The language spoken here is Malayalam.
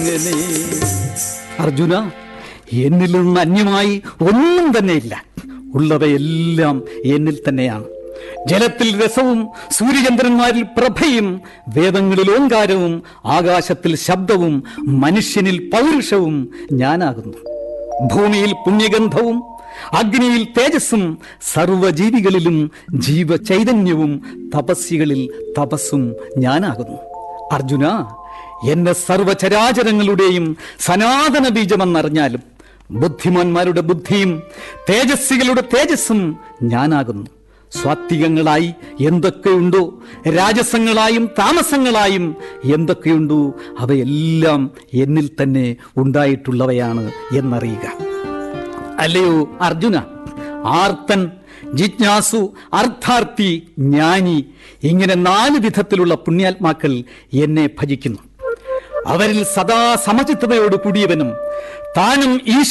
എങ്ങനെ അർജുന എന്നിൽ നിന്ന് അന്യമായി ഒന്നും തന്നെയില്ല ഉള്ളവയെല്ലാം എന്നിൽ തന്നെയാണ് ജലത്തിൽ രസവും സൂര്യചന്ദ്രന്മാരിൽ പ്രഭയും വേദങ്ങളിൽ ഓങ്കാരവും ആകാശത്തിൽ ശബ്ദവും മനുഷ്യനിൽ പൗരുഷവും ഞാനാകുന്നു ഭൂമിയിൽ പുണ്യഗന്ധവും അഗ്നിയിൽ തേജസ്സും സർവജീവികളിലും ജീവചൈതന്യവും തപസ്യകളിൽ തപസ്സും ഞാനാകുന്നു അർജുന എന്നെ സർവചരാചരങ്ങളുടെയും സനാതന ബീജമെന്നറിഞ്ഞാലും ബുദ്ധിമാന്മാരുടെ ബുദ്ധിയും തേജസ്വികളുടെ തേജസ്സും ഞാനാകുന്നു സ്വാത്വികങ്ങളായി എന്തൊക്കെയുണ്ടോ രാജസങ്ങളായും താമസങ്ങളായും എന്തൊക്കെയുണ്ടോ അവയെല്ലാം എന്നിൽ തന്നെ ഉണ്ടായിട്ടുള്ളവയാണ് എന്നറിയുക അല്ലയോ അർജുന ആർത്തൻ ജിജ്ഞാസു അർത്ഥാർത്ഥി ജ്ഞാനി ഇങ്ങനെ നാല് വിധത്തിലുള്ള പുണ്യാത്മാക്കൾ എന്നെ ഭജിക്കുന്നു അവരിൽ സദാ സമചിത്തതയോട് കൂടിയവനും താനും ഈ